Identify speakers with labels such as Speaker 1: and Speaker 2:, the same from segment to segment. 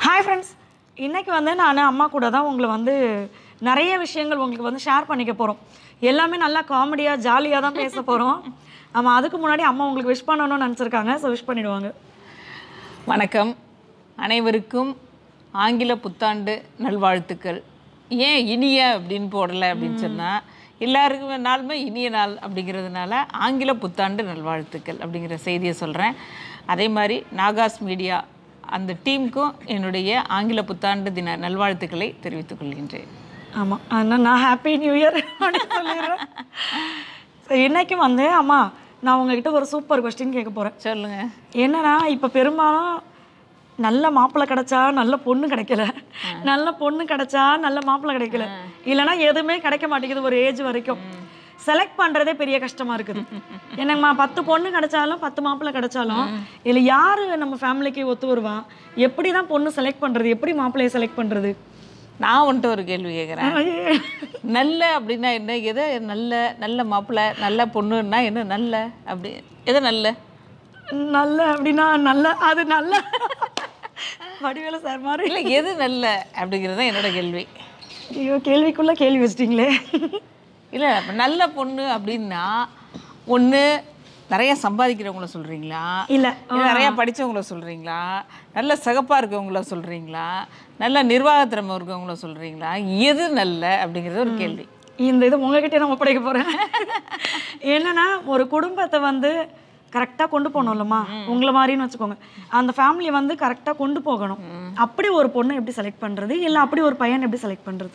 Speaker 1: Hi friends இன்னைக்கு வந்து நான் அம்மா கூட தான் உங்களை வந்து நிறைய விஷயங்கள் உங்களுக்கு வந்து ஷேர் பண்ணிக்க போகிறோம் எல்லாமே நல்லா காமெடியாக ஜாலியாக தான் பேச போகிறோம் ஆமாம் அதுக்கு முன்னாடி அம்மா உங்களுக்கு விஷ் பண்ணணும்னு நினச்சிருக்காங்க ஸோ விஷ் பண்ணிடுவாங்க
Speaker 2: வணக்கம் அனைவருக்கும் ஆங்கில புத்தாண்டு நல்வாழ்த்துக்கள் ஏன் இனிய அப்படின்னு போடலை அப்படின்னு சொன்னால் எல்லாருக்குமே நாளுமே இனிய நாள் அப்படிங்கிறதுனால ஆங்கில புத்தாண்டு நல்வாழ்த்துக்கள் அப்படிங்கிற செய்தியை சொல்கிறேன் அதே மாதிரி நாகாஸ் மீடியா அந்த டீமுக்கும் என்னுடைய ஆங்கில புத்தாண்டு தின நல்வாழ்த்துக்களை தெரிவித்துக் கொள்கின்றேன்
Speaker 1: ஆமாம் அதனால் நான் ஹாப்பி நியூ இயர் அப்படின்னு சொல்லிடுறேன் ஸோ இன்னைக்கு வந்து அம்மா நான் உங்ககிட்ட ஒரு சூப்பர் கொஸ்டின் கேட்க போகிறேன்
Speaker 2: சொல்லுங்கள்
Speaker 1: என்னன்னா இப்போ பெரும்பாலும் நல்ல மாப்பிள்ளை கிடைச்சா நல்ல பொண்ணு கிடைக்கல நல்ல பொண்ணு கிடைச்சா நல்ல மாப்பிள்ளை கிடைக்கல இல்லைன்னா எதுவுமே கிடைக்க மாட்டேங்குது ஒரு ஏஜ் வரைக்கும் செலக்ட் பண்றதே பெரிய கஷ்டமா இருக்குது என்னங்கம்மா பத்து பொண்ணு கிடைச்சாலும் பத்து மாப்பிள்ளை கிடைச்சாலும் இதுல யாரு நம்ம ஃபேமிலிக்கு ஒத்து வருவா எப்படி தான் பொண்ணு செலக்ட் பண்றது எப்படி மாப்பிள்ளையை செலக்ட் பண்றது
Speaker 2: நான் வந்துட்டு ஒரு கேள்வி கேட்குறேன் நல்ல அப்படின்னா என்ன எதை நல்ல நல்ல மாப்பிள்ளை நல்ல பொண்ணுன்னா என்ன நல்ல அப்படி எதை நல்ல
Speaker 1: நல்ல அப்படின்னா நல்ல அது நல்ல வடிவேல சார் மாதிரி
Speaker 2: இல்லை எது நல்ல அப்படிங்கிறது தான் என்னோட கேள்வி
Speaker 1: ஐயோ கேள்விக்குள்ள கேள்வி வச்சிட்டீங்களே
Speaker 2: இல்லை இப்ப நல்ல பொண்ணு அப்படின்னா ஒன்று நிறைய சம்பாதிக்கிறவங்கள சொல்கிறீங்களா
Speaker 1: இல்ல
Speaker 2: இல்லை நிறையா படித்தவங்கள சொல்கிறீங்களா நல்ல சிகப்பாக இருக்கவங்கள சொல்கிறீங்களா நல்ல நிர்வாகத்திறமை இருக்கவங்கள சொல்கிறீங்களா எது நல்ல அப்படிங்கிறது ஒரு கேள்வி
Speaker 1: இந்த இது உங்ககிட்ட நான் ஒப்படைக்க போறேன் என்னன்னா ஒரு குடும்பத்தை வந்து கரெக்டாக கொண்டு போகணும்லம்மா உங்களை மாதிரின்னு வச்சுக்கோங்க அந்த ஃபேமிலியை வந்து கரெக்டாக கொண்டு போகணும் அப்படி ஒரு பொண்ணை எப்படி செலக்ட் பண்றது இல்லை அப்படி ஒரு பையன் எப்படி செலக்ட் பண்றது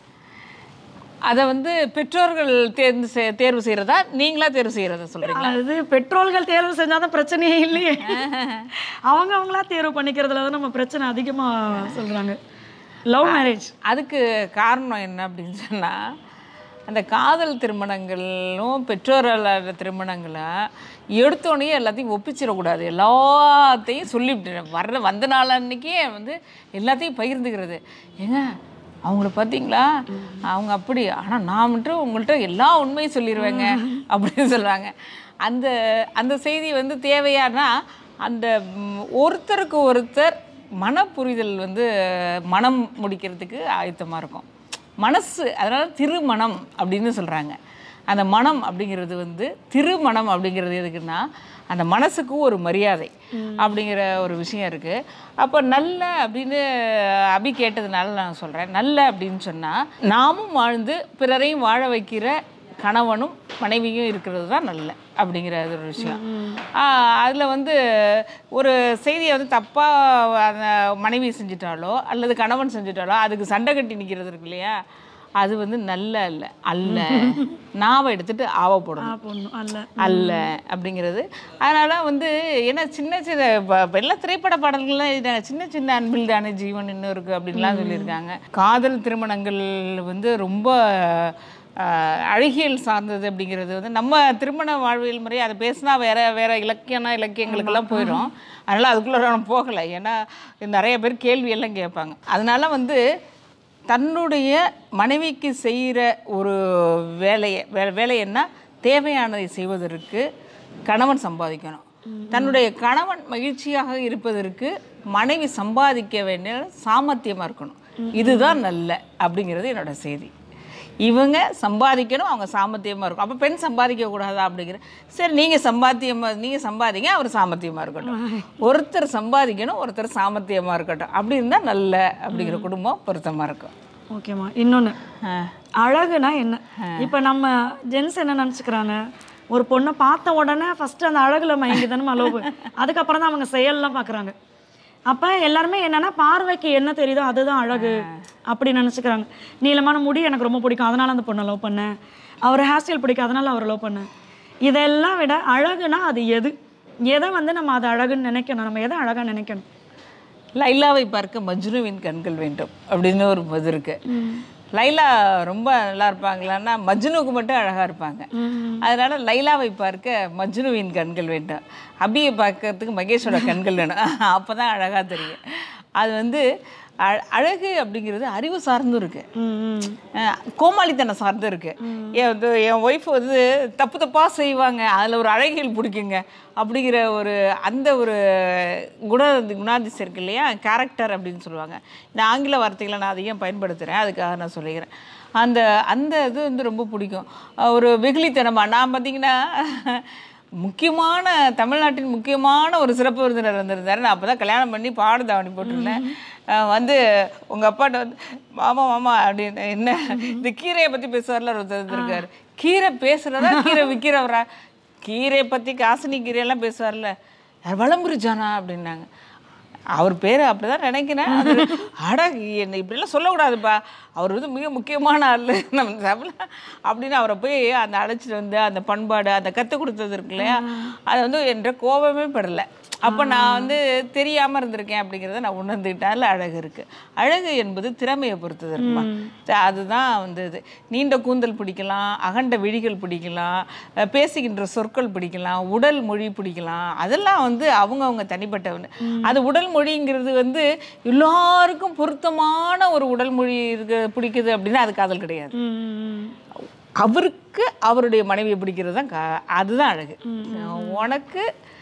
Speaker 2: அதை வந்து பெற்றோர்கள் தேர்ந்து செய்- தேர்வு செய்கிறதா நீங்களா தேர்வு செய்கிறதா சொல்கிறீங்களா
Speaker 1: அது பெட்ரோல்கள் தேர்வு செஞ்சாதான் பிரச்சனையே இல்லையே அவங்க அவங்களா தேர்வு பண்ணிக்கிறதுல தான் நம்ம பிரச்சனை அதிகமா சொல்றாங்க லவ் மேரேஜ்
Speaker 2: அதுக்கு காரணம் என்ன அப்படின்னு சொன்னால் அந்த காதல் திருமணங்களும் பெற்றோரால் திருமணங்களை எடுத்தோடனே எல்லாத்தையும் ஒப்பிச்சிடக்கூடாது எல்லாத்தையும் சொல்லிவிட்டு வர்ற வந்த நாள் அன்னைக்கே வந்து எல்லாத்தையும் பகிர்ந்துக்கிறது ஏங்க அவங்கள பார்த்தீங்களா அவங்க அப்படி ஆனால் நான் மட்டும் உங்கள்கிட்ட எல்லா உண்மையும் சொல்லிடுவேங்க அப்படின்னு சொல்கிறாங்க அந்த அந்த செய்தி வந்து தேவையானா அந்த ம், ஒருத்தருக்கு ஒருத்தர் மனப்புரிதல் வந்து மனம் முடிக்கிறதுக்கு ஆயத்தமாக இருக்கும் மனசு அதனால் திருமணம் அப்படின்னு சொல்கிறாங்க அந்த மனம் அப்படிங்கிறது வந்து திருமணம் அப்படிங்கிறது எதுக்குன்னா அந்த மனசுக்கு ஒரு மரியாதை அப்படிங்கிற ஒரு விஷயம் இருக்குது அப்போ நல்ல அப்படின்னு அபி கேட்டதுனால நான் சொல்கிறேன் நல்ல அப்படின்னு சொன்னால் நாமும் வாழ்ந்து பிறரையும் வாழ வைக்கிற கணவனும் மனைவியும் இருக்கிறது தான் நல்ல அப்படிங்கிற ஒரு விஷயம் அதில் வந்து ஒரு செய்தியை வந்து தப்பாக அந்த மனைவி செஞ்சிட்டாலோ அல்லது கணவன் செஞ்சிட்டாலோ அதுக்கு சண்டை கட்டி நிற்கிறது இருக்கு இல்லையா அது வந்து நல்ல அல்ல அல்ல நாவை எடுத்துட்டு ஆவ போடணும்
Speaker 1: ஆ பொண்ணு அல்ல
Speaker 2: அல்ல அப்படிங்கிறது அதனால் வந்து ஏன்னா சின்ன சின்ன இப்போ இப்போ எல்லா திரைப்பட பாடல்கள்லாம் எழுதிட்டாங்க சின்ன சின்ன அன்பில் தானே ஜீவன் இன்னும் இருக்குது அப்படின்லாம் சொல்லியிருக்காங்க காதல் திருமணங்கள் வந்து ரொம்ப ஆஹ், அழகியல் சார்ந்தது அப்படிங்கிறது வந்து நம்ம திருமண வாழ்வியல் முறை அதை பேசினா வேற வேற இலக்கியனா இலக்கியங்களுக்கெல்லாம் போயிடும் அதனால் அதுக்குள்ளே நான் போகலை ஏன்னா நிறைய பேர் கேள்வி எல்லாம் கேட்பாங்க அதனால வந்து தன்னுடைய மனைவிக்கு செய்கிற ஒரு வேலையை வே வேலைன்னா தேவையானதை செய்வதற்கு கணவன் சம்பாதிக்கணும் தன்னுடைய கணவன் மகிழ்ச்சியாக இருப்பதற்கு மனைவி சம்பாதிக்க வேண்டிய சாமர்த்தியமாக இருக்கணும் இதுதான் நல்ல அப்படிங்கிறது என்னோட செய்தி இவங்க சம்பாதிக்கணும் அவங்க சாமர்த்தியமாக இருக்கும் அப்போ பெண் சம்பாதிக்க கூடாதா அப்படிங்கிற சரி நீங்கள் சம்பாத்தியமாக நீங்கள் சம்பாதிங்க அவர் சாமர்த்தியமாக இருக்கட்டும் ஒருத்தர் சம்பாதிக்கணும் ஒருத்தர் சாமர்த்தியமாக இருக்கட்டும் அப்படி இருந்தால் நல்ல அப்படிங்கிற குடும்பம் பொருத்தமாக இருக்கும்
Speaker 1: ஓகேம்மா இன்னொன்னு
Speaker 2: ஆ.
Speaker 1: அழகுனா என்ன இப்போ நம்ம ஜென்ஸ் என்ன நினச்சிக்கிறாங்க ஒரு பொண்ணை பார்த்த உடனே ஃபர்ஸ்ட் அந்த அழகுல மயங்கி தானே லோபு அதுக்கப்புறம் தான் அவங்க செயல்லாம் பார்க்குறாங்க அப்போ எல்லாருமே என்னன்னா பார்வைக்கு என்ன தெரியுதோ அதுதான் அழகு அப்படி நினச்சிக்கிறாங்க நீளமான முடி எனக்கு ரொம்ப பிடிக்கும் அதனால அந்த பொண்ணை லவ் பண்ணேன் அவர் ஹேர் ஸ்டைல் பிடிக்கும் அதனால அவரை லவ் பண்ணேன் இதெல்லாம் விட அழகுனா அது எது எதை வந்து நம்ம அது அழகுன்னு நினைக்கணும் நம்ம எதை அழகாக நினைக்கணும்
Speaker 2: லைலாவை பார்க்க மஜ்னுவின் கண்கள் வேண்டும் அப்படின்னு ஒரு இது இருக்கு லைலா ரொம்ப நல்லா இருப்பாங்களான்னா மஜ்னுவுக்கு மட்டும் அழகாக இருப்பாங்க அதனால லைலாவை பார்க்க மஜ்னுவின் கண்கள் வேண்டும் அபியை பார்க்கறதுக்கு மகேஷோட கண்கள் வேணும் அப்போ தான் அழகாக தெரியும் அது வந்து அ- அழகு அப்படிங்கிறது அறிவு சார்ந்தும் இருக்கு
Speaker 1: ம், ம்.
Speaker 2: அஹ் கோமாளித்தனம் சார்ந்தும் இருக்கு என் வந்து என் ஒய்ஃப் வந்து தப்பு தப்பாக செய்வாங்க அதில் ஒரு அழகியல் பிடிக்குங்க அப்படிங்கிற ஒரு அந்த ஒரு குண குணாதிசயம் இருக்கு இல்லையா கேரக்டர் அப்படின்னு சொல்லுவாங்க இந்த ஆங்கில வார்த்தைகளை நான் அதிகம் பயன்படுத்துகிறேன் அதுக்காக நான் சொல்லிக்கிறேன் அந்த அந்த இது வந்து ரொம்ப பிடிக்கும் அஹ் ஒரு வெகுளித்தனமாக நான் பார்த்தீங்கன்னா முக்கியமான தமிழ்நாட்டின் முக்கியமான ஒரு சிறப்பு விருந்தினர் வந்திருந்தாரு நான் அப்போ தான் கல்யாணம் பண்ணி பாடு தாவணி போட்டிருந்தேன் அஹ் வந்து உங்கள் அப்பாட்ட வந்து மாமா மாமா அப்படின்னு என்ன இந்த கீரையை பற்றி பேசுவார்ல ஒருத்தர் இருந்திருக்காரு கீரை பேசுகிறதா கீரை விற்கிறவரா கீரையை பற்றி காசினி கீரையெல்லாம் பேசுவார்ல யார் வளம்புரிஜானா அப்படின்னாங்க அவர் பேர் அப்படிதான் நினைக்கிறேன் அது அட என்ன இப்படிலாம் சொல்லக்கூடாதுப்பா அவர் வந்து மிக முக்கியமான ஆள் நம்ம தமிழ் அப்படின்னு அவரை போய் அந்த அழைச்சிட்டு வந்து அந்த பண்பாடு அந்த கற்றுக் கொடுத்தது இருக்கு இல்லையா அது வந்து என்ற கோபமே படலை அப்போ நான் வந்து தெரியாமல் இருந்திருக்கேன் அப்படிங்கிறத நான் உணர்ந்துக்கிட்டேன் அதில் அழகு இருக்குது அழகு என்பது திறமையை பொறுத்தது இருக்குமா அதுதான் வந்து இது நீண்ட கூந்தல் பிடிக்கலாம் அகண்ட விழிகள் பிடிக்கலாம் அஹ் பேசுகின்ற சொற்கள் பிடிக்கலாம் உடல் மொழி பிடிக்கலாம் அதெல்லாம் வந்து அவங்கவங்க தனிப்பட்டவனு அது உடல் மொழிங்கிறது வந்து எல்லாருக்கும் பொருத்தமான ஒரு உடல் மொழி இருக்கு பிடிக்குது அப்படின்னா அது காதல் கிடையாது
Speaker 1: ம், ம்,
Speaker 2: அவருக்கு அவருடைய மனைவியை பிடிக்கிறது தான் கா- அதுதான் அழகு உனக்கு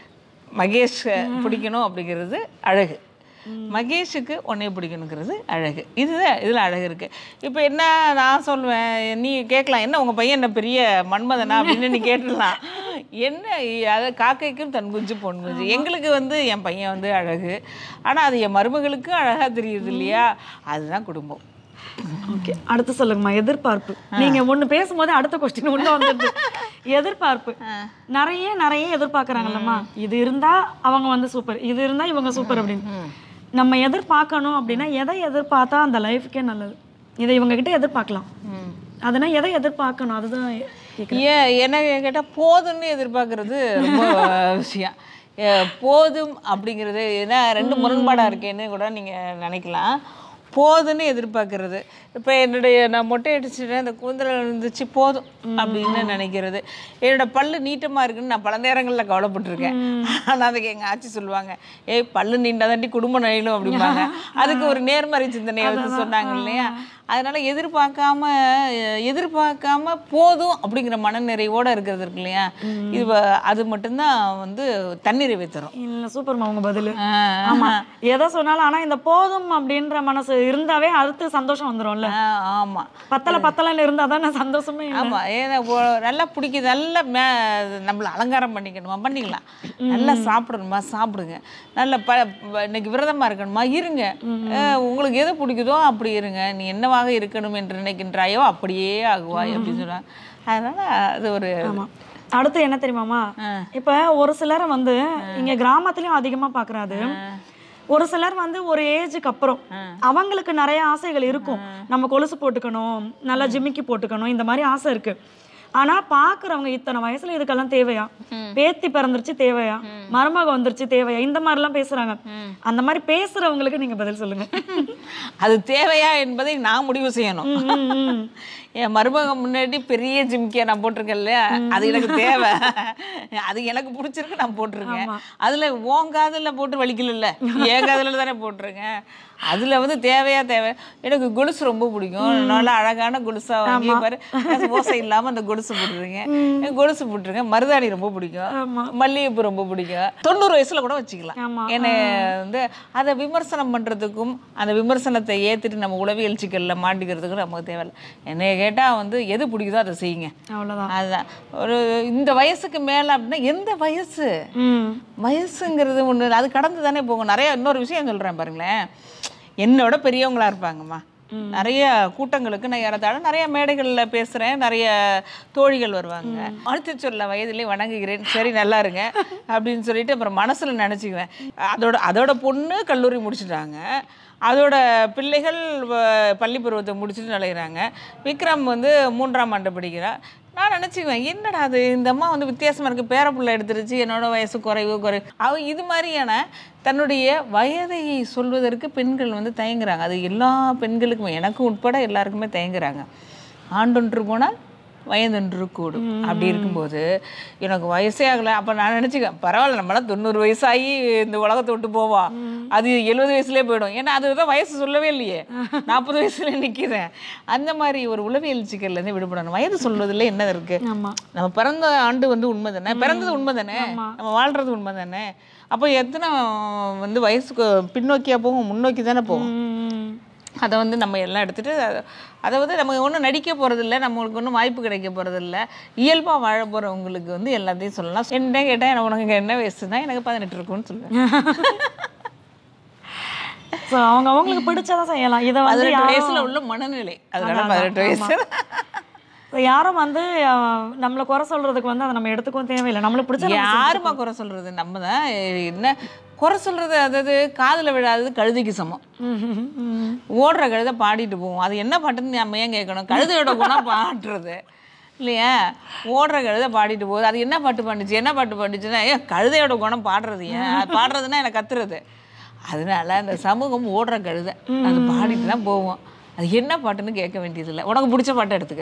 Speaker 2: மகேஷ் பிடிக்கணும் அப்படிங்கிறது அழகு மகேஷுக்கு உன்னைய பிடிக்கணுங்கிறது அழகு இதுதான் இதில் அழகு இருக்குது இப்போ என்ன நான் சொல்லுவேன் நீ கேட்கலாம் என்ன உங்கள் பையன் என்ன பெரிய மன்மதனா அப்படின்னு நீ கேட்டுடலாம் என்ன இ- அது காக்கைக்கும் தன் குஞ்சு பொன் குஞ்சு எங்களுக்கு வந்து என் பையன் வந்து அழகு ஆனால் அது என் மருமகளுக்கும் அழகாக தெரியுது இல்லையா அதுதான் குடும்பம்
Speaker 1: ஓகே அடுத்து சொல்லுங்கம்மா எதிர்பார்ப்பு நீங்க ஒண்ணு பேசும்போது அடுத்த கொஸ்டின் ஒண்ணு வந்துடுது எதிர்பார்ப்பு நிறைய நிறைய எதிர்பார்க்கறாங்கல்லம்மா இது இருந்தா அவங்க வந்து சூப்பர் இது இருந்தா இவங்க சூப்பர் அப்படின்னு நம்ம எதிர்பார்க்கணும் அப்படின்னா எதை எதிர்பார்த்தா அந்த லைஃப்க்கே நல்லது இதை இவங்க கிட்ட எதிர்பார்க்கலாம் அதனா எதை எதிர்பார்க்கணும் அதுதான் கேக்குறேன்.
Speaker 2: ஏன் என்ன கேட்டால் போதும்னு எதிர்பார்க்கறது ரொம்ப விஷயம் ஏ, போதும் அப்படிங்கிறது ஏன்னா ரெண்டு முரண்பாடாக இருக்கேன்னு கூட நீங்கள் நினைக்கலாம் போதும்னு எதிர்பார்க்கறது இப்போ என்னுடைய நான் மொட்டை அடிச்சுட்டேன் அந்த கூந்தல் இருந்துச்சு போதும் அப்படின்னு நினைக்கிறது என்னோட பல்லு நீட்டமாக இருக்குன்னு நான் பல நேரங்களில் கவலைப்பட்டிருக்கேன் ஆனால் அதுக்கு எங்கள் ஆச்சி சொல்லுவாங்க ஏய் பல்லு நீண்டாதாண்டி குடும்பம் நயிலும் அப்படிம்பாங்க அதுக்கு ஒரு நேர்மறை சிந்தனையை வச்சு சொன்னாங்க இல்லையா அதனால எதிர்பார்க்காம அஹ், எதிர்பார்க்காம போதும் அப்படிங்கிற மனநிறைவோட இருக்கிறது இருக்கு இல்லையா இது வ- அது மட்டும்தான் வந்து தன்னிறைவை தரும்
Speaker 1: இல்ல சூப்பர்மா உங்க பதிலு
Speaker 2: ஆஹ்,
Speaker 1: ஆமா எதை சொன்னாலும் ஆனா இந்த போதும் அப்படின்ற மனசு இருந்தாவே அடுத்து சந்தோஷம் வந்துரும்ல
Speaker 2: ஆஹ், ஆமா
Speaker 1: பத்தல பத்தலன்னு இருந்தா தானே சந்தோஷமே இல்ல.
Speaker 2: ஆமா ஏன்னா ஒ- நல்லா பிடிக்குது நல்லா மே நம்மள அலங்காரம் பண்ணிக்கணுமா பண்ணிக்கலாம் நல்லா சாப்பிடணுமா சாப்பிடுங்க நல்ல ப ப- இன்னைக்கு விரதமா இருக்கணுமா இருங்க அஹ், உங்களுக்கு எது பிடிக்குதோ அப்படி இருங்க நீ என்னவாக இருக்கணும் என்று நினைக்கின்றாயோ அப்படியே ஆகுவாய் அப்படின்னு சொல்லுவாங்க அதனால அது ஒரு
Speaker 1: ஆமா அடுத்து என்ன தெரியுமாமா இப்ப ஒரு சிலர் வந்து இங்க கிராமத்துலயும் அதிகமா பாக்குறாது ஒரு சிலர் வந்து ஒரு ஏஜுக்கு அப்புறம் அவங்களுக்கு நிறைய ஆசைகள் இருக்கும் நம்ம கொலுசு போட்டுக்கணும் நல்லா ஜிமிக்கி போட்டுக்கணும் இந்த மாதிரி ஆசை இருக்கு ஆனா பாக்குறவங்க இத்தனை வயசுல இதுக்கெல்லாம் தேவையா பேத்தி பிறந்துருச்சு தேவையா மருமக வந்துருச்சு தேவையா இந்த மாதிரி எல்லாம் பேசுறாங்க அந்த மாதிரி பேசுறவங்களுக்கு நீங்க பதில் சொல்லுங்க
Speaker 2: அது தேவையா என்பதை நான் முடிவு செய்யணும்
Speaker 1: ம், ம், ம்.
Speaker 2: என் மருமகன் முன்னாடி பெரிய ஜிம்கியா நான் போட்டிருக்கேன் இல்லையா அது எனக்கு தேவை அது எனக்கு பிடிச்சிருக்கு நான் போட்டிருக்கேன் அதுல உன் காதுல போட்டு வலிக்கல என் காதுல தானே போட்டிருக்கேன் அதுல வந்து தேவையா தேவை எனக்கு கொலுசு ரொம்ப பிடிக்கும் நல்லா அழகான கொலுசா வாங்கி பாரு அது ஓசை இல்லாம அந்த கொலுசு போட்டுருங்க கொலுசு போட்டிருக்கேன் மருதாணி ரொம்ப பிடிக்கும் மல்லிகைப்பூ ரொம்ப பிடிக்கும் தொண்ணூறு வயசுல கூட வச்சுக்கலாம்
Speaker 1: ஆமா.
Speaker 2: என்னை வந்து அதை விமர்சனம் பண்ணுறதுக்கும் அந்த விமர்சனத்தை ஏற்றுட்டு நம்ம உளவியல் சிக்கலில் மாட்டிக்கிறதுக்கும் நமக்கு தேவையில்லை என்னைய கேட்டால் வந்து எது பிடிக்குதோ அதை செய்யுங்க
Speaker 1: அவ்வளவுதான்
Speaker 2: அதுதான் ஒரு இந்த வயசுக்கு மேலே அப்படின்னா எந்த வயசு
Speaker 1: ம்
Speaker 2: வயசுங்கிறது ஒன்று அது கடந்து தானே போகும் நிறைய இன்னொரு விஷயம் சொல்கிறேன் பாருங்களேன் என்னோட பெரியவங்களா இருப்பாங்கம்மா நிறைய கூட்டங்களுக்கு நான் ஏறத்தாழ நிறைய மேடைகளில் பேசுகிறேன் நிறைய தோழிகள் வருவாங்க வாழ்த்து சொல்ல வயதிலே வணங்குகிறேன் சரி நல்லா இருங்க அப்படின்னு சொல்லிட்டு அப்புறம் மனசில் நினச்சிக்குவேன் அதோட அதோட பொண்ணு கல்லூரி முடிச்சிட்டாங்க அதோட பிள்ளைகள் வ- பள்ளி பருவத்தை முடிச்சுட்டு நுழையிறாங்க விக்ரம் வந்து மூன்றாம் ஆண்டு படிக்கிறா நான் நினச்சிக்குவேன் என்னடா அது இந்த அம்மா வந்து வித்தியாசமாக இருக்குது பேரப்புள்ள எடுத்துருச்சு என்னோட வயசு குறைவு குறை அவ இது மாதிரியான தன்னுடைய வயதை சொல்வதற்கு பெண்கள் வந்து தயங்குறாங்க அது எல்லா பெண்களுக்குமே எனக்கும் உட்பட எல்லாருக்குமே தயங்குறாங்க ஆண்டொன்று போனால் வயதொன்று கூடும் அப்படி இருக்கும்போது எனக்கு வயசே ஆகலை அப்போ நான் நினச்சிக்கேன் பரவாயில்ல நம்மளாம் தொண்ணூறு வயசாகி இந்த உலகத்தை விட்டு போவோம் அது எழுபது வயசுலேயே போயிடும் ஏன்னா அதுதான் வயசு சொல்லவே இல்லையே நாற்பது வயசுல நிற்கிறேன் அந்த மாதிரி ஒரு உளவியல் சிக்கல்லேருந்து விடுபடணும் வயது சொல்வதில் என்ன இருக்குது
Speaker 1: ஆமா
Speaker 2: நம்ம பிறந்த ஆண்டு வந்து உண்மை தானே பிறந்தது உண்மை தானே நம்ம வாழ்றது உண்மை தானே அப்போ எத்தனை வந்து வயசுக்கு பின்னோக்கியா போகும் முன்னோக்கி தானே போகும்
Speaker 1: ம்.
Speaker 2: அதை வந்து நம்ம எல்லாம் எடுத்துட்டு அத- அதை வந்து நம்ம ஒன்றும் நடிக்க போகிறதில்ல நம்மளுக்கு ஒன்றும் வாய்ப்பு கிடைக்க போகிறதில்ல இயல்பாக வாழ போகிறவங்களுக்கு வந்து எல்லாத்தையும் சொல்லலாம் என்ன கேட்டால் எனக்கு உனக்கு என்ன வயசு தான் எனக்கு பதினெட்டு இருக்கும்னு சொல்லுவேன்
Speaker 1: ஸோ அவங்க அவங்களுக்கு பிடிச்சதை செய்யலாம் இதை வந்து
Speaker 2: பதினெட்டு
Speaker 1: யாரும்
Speaker 2: வயசுல உள்ள மனநிலை அதனால பதினெட்டு வயசு
Speaker 1: so யாரும் வந்து அஹ், நம்மளை குறை சொல்றதுக்கு வந்து அதை நம்ம எடுத்துக்கவும் தேவையில்லை நம்மளுக்கு பிடிச்ச நம்ம
Speaker 2: யாருமா குறை சொல்றது நம்ம தான் என்ன குறை சொல்றது அதாவது காதுல விழாதது கழுதைக்கு சமம்
Speaker 1: ம், ம், ம்.
Speaker 2: ஓடுற கழுதை பாடிட்டு போவோம் அது என்ன பாட்டுன்னு நம்ம ஏன் கேட்கணும் கழுதையோட குணம் பாடுறது இல்லையா ஓடுற கழுதை பாடிட்டு போகுது அது என்ன பாட்டு பாண்டுச்சு என்ன பாட்டு பாண்டுச்சுன்னா ஏன் கழுதையோட குணம் பாடுறது ஏன் அது பாடுறதுன்னா எனக்கு கத்துறது அதனால அந்த சமூகம் ஓடுற கழுதை அது பாடிட்டு தான் போவோம் அது என்ன பாட்டுன்னு கேட்க வேண்டியதில்லை உனக்கு பிடிச்ச பாட்டை எடுத்துக்க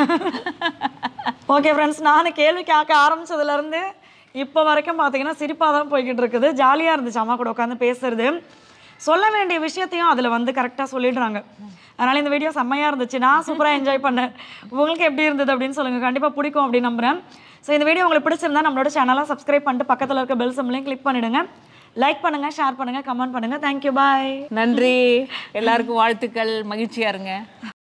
Speaker 1: ஓகே ஃப்ரெண்ட்ஸ் நான் கேள்வி கேட்க ஆரம்பிச்சதுலேருந்து இப்போ வரைக்கும் பார்த்தீங்கன்னா சிரிப்பாக தான் போய்கிட்டு இருக்குது ஜாலியாக இருந்துச்சு அம்மா கூட உட்காந்து பேசுறது சொல்ல வேண்டிய விஷயத்தையும் அதில் வந்து கரெக்டாக சொல்லிடுறாங்க அதனால் இந்த வீடியோ செம்மையாக இருந்துச்சு நான் சூப்பராக என்ஜாய் பண்ணேன் உங்களுக்கு எப்படி இருந்தது அப்படின்னு சொல்லுங்கள் கண்டிப்பாக பிடிக்கும் அப்படின்னு நம்புறேன் ஸோ இந்த வீடியோ உங்களுக்கு பிடிச்சிருந்தா நம்மளோட சேனலை சப்ஸ்கிரைப் பண்ணிட்டு பக்கத்தில் இருக்க பெல் சிம்லையும் கிளிக் பண்ணிடுங்க லைக் பண்ணுங்கள் ஷேர் பண்ணுங்கள் கமெண்ட் பண்ணுங்கள் தேங்க்யூ பாய்
Speaker 2: நன்றி எல்லாருக்கும் வாழ்த்துக்கள் மகிழ்ச்சியா இருங்க